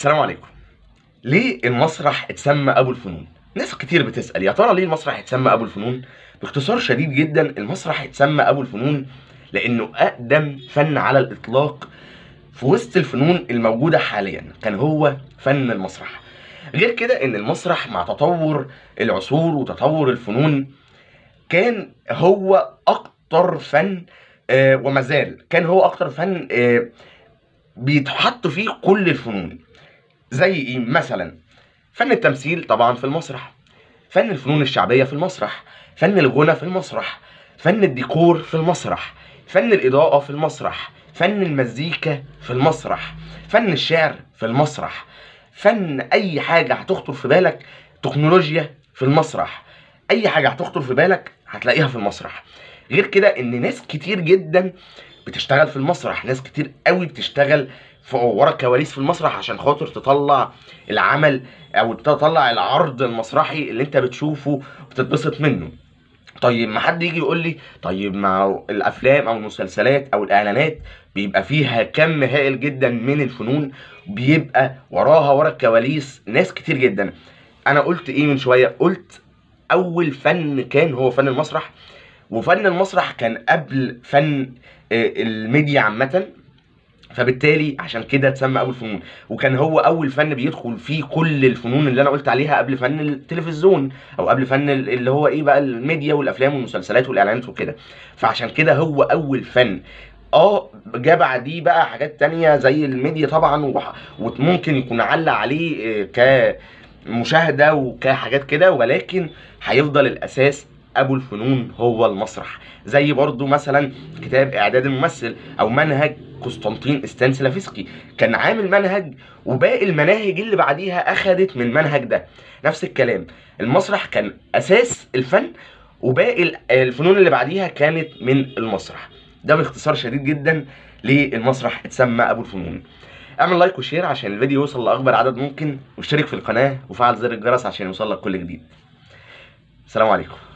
السلام عليكم ليه المسرح اتسمى ابو الفنون ناس كتير بتسال يا ترى ليه المسرح اتسمى ابو الفنون باختصار شديد جدا المسرح اتسمى ابو الفنون لانه اقدم فن على الاطلاق في وسط الفنون الموجوده حاليا كان هو فن المسرح غير كده ان المسرح مع تطور العصور وتطور الفنون كان هو اكتر فن آه وما زال كان هو اكتر فن آه بيتحط فيه كل الفنون زي ايه مثلا فن التمثيل طبعا في المسرح فن الفنون الشعبيه في المسرح فن الغنى في المسرح فن الديكور في المسرح فن الاضاءه في المسرح فن المزيكا في المسرح فن الشعر في المسرح فن اي حاجه هتخطر في بالك تكنولوجيا في المسرح اي حاجه هتخطر في بالك هتلاقيها في المسرح غير كده ان ناس كتير جدا بتشتغل في المسرح ناس كتير قوي بتشتغل في ورا الكواليس في المسرح عشان خاطر تطلع العمل او تطلع العرض المسرحي اللي انت بتشوفه وتتبسط منه طيب ما حد يجي يقول لي طيب ما الافلام او المسلسلات او الاعلانات بيبقى فيها كم هائل جدا من الفنون بيبقى وراها ورا الكواليس ناس كتير جدا انا قلت ايه من شويه قلت اول فن كان هو فن المسرح وفن المسرح كان قبل فن آه، الميديا عامه فبالتالي عشان كده اتسمى ابو الفنون وكان هو اول فن بيدخل فيه كل الفنون اللي انا قلت عليها قبل فن التلفزيون او قبل فن ال- اللي هو ايه بقى الميديا والافلام والمسلسلات والاعلانات وكده فعشان كده هو اول فن اه جه بعديه بقى حاجات تانية زي الميديا طبعا وح- وممكن يكون علق عليه آه، كمشاهدة وكحاجات كده ولكن هيفضل الاساس ابو الفنون هو المسرح زي برضو مثلا كتاب اعداد الممثل او منهج قسطنطين استانسلافسكي كان عامل منهج وباقي المناهج اللي بعديها اخدت من المنهج ده نفس الكلام المسرح كان اساس الفن وباقي ال- الفنون اللي بعديها كانت من المسرح ده باختصار شديد جدا ليه المسرح اتسمى ابو الفنون اعمل لايك وشير عشان الفيديو يوصل لاكبر عدد ممكن واشترك في القناه وفعل زر الجرس عشان يوصلك كل جديد السلام عليكم